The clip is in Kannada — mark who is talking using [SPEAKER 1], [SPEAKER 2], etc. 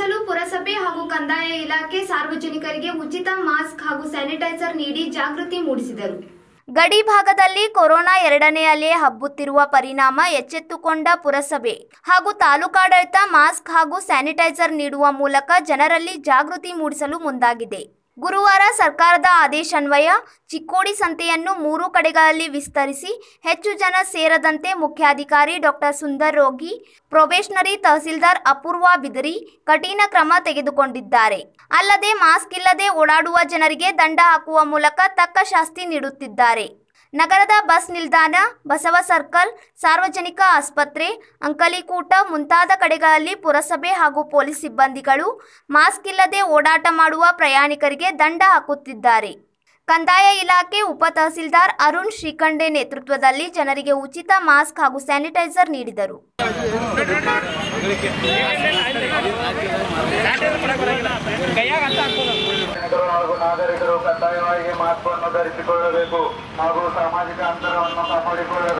[SPEAKER 1] ನೀಡಲು ಪುರಸಭೆ ಹಾಗೂ ಕಂದಾಯ ಇಲಾಖೆ ಸಾರ್ವಜನಿಕರಿಗೆ ಉಚಿತ ಮಾಸ್ಕ್ ಹಾಗೂ ಸ್ಯಾನಿಟೈಸರ್ ನೀಡಿ ಜಾಗೃತಿ ಮೂಡಿಸಿದರು
[SPEAKER 2] ಗಡಿ ಭಾಗದಲ್ಲಿ ಕೊರೋನಾ ಎರಡನೇ ಅಲೆ ಹಬ್ಬುತ್ತಿರುವ ಪರಿಣಾಮ ಎಚ್ಚೆತ್ತುಕೊಂಡ ಪುರಸಭೆ ಹಾಗೂ ತಾಲೂಕಾಡಳಿತ ಮಾಸ್ಕ್ ಹಾಗೂ ಸ್ಯಾನಿಟೈಸರ್ ನೀಡುವ ಮೂಲಕ ಜನರಲ್ಲಿ ಜಾಗೃತಿ ಮೂಡಿಸಲು ಮುಂದಾಗಿದೆ ಗುರುವಾರ ಸರ್ಕಾರದ ಆದೇಶಾನ್ವಯ ಚಿಕ್ಕೋಡಿ ಸಂತೆಯನ್ನು ಮೂರು ಕಡೆಗಳಲ್ಲಿ ವಿಸ್ತರಿಸಿ ಹೆಚ್ಚು ಜನ ಸೇರದಂತೆ ಮುಖ್ಯಾಧಿಕಾರಿ ಡಾಕ್ಟರ್ ಸುಂದರ್ ರೋಗಿ ಪ್ರೊಬೇಷನರಿ ತಹಸೀಲ್ದಾರ್ ಅಪೂರ್ವ ಬಿದರಿ ಕಠಿಣ ಕ್ರಮ ತೆಗೆದುಕೊಂಡಿದ್ದಾರೆ ಅಲ್ಲದೆ ಮಾಸ್ಕ್ ಇಲ್ಲದೆ ಓಡಾಡುವ ಜನರಿಗೆ ದಂಡ ಹಾಕುವ ಮೂಲಕ ತಕ್ಕ ಶಾಸ್ತಿ ನೀಡುತ್ತಿದ್ದಾರೆ ನಗರದ ಬಸ್ ನಿಲ್ದಾಣ ಬಸವ ಸರ್ಕಲ್ ಸಾರ್ವಜನಿಕ ಆಸ್ಪತ್ರೆ ಅಂಕಲಿಕೂಟ ಮುಂತಾದ ಕಡೆಗಳಲ್ಲಿ ಪುರಸಭೆ ಹಾಗೂ ಪೊಲೀಸ್ ಸಿಬ್ಬಂದಿಗಳು ಮಾಸ್ಕ್ ಇಲ್ಲದೆ ಓಡಾಟ ಮಾಡುವ ಪ್ರಯಾಣಿಕರಿಗೆ ದಂಡ ಹಾಕುತ್ತಿದ್ದಾರೆ ಕಂದಾಯ ಇಲಾಖೆ ಉಪ ತಹಸೀಲ್ದಾರ್ ಅರುಣ್ ಶ್ರೀಖಂಡೆ ನೇತೃತ್ವದಲ್ಲಿ ಜನರಿಗೆ ಉಚಿತ ಮಾಸ್ಕ್ ಹಾಗೂ ಸ್ಯಾನಿಟೈಸರ್ ನೀಡಿದರು
[SPEAKER 3] ಸಾರ್ವಜನಿಕರು ಹಾಗೂ ನಾಗರಿಕರು ಕಡ್ಡಾಯವಾಗಿ ಮಾಸ್ಕ್ ಅನ್ನು ಧರಿಸಿಕೊಳ್ಳಬೇಕು ಹಾಗೂ ಸಾಮಾಜಿಕ ಅಂತರವನ್ನು ಕಾಪಾಡಿಕೊಳ್ಳಬೇಕು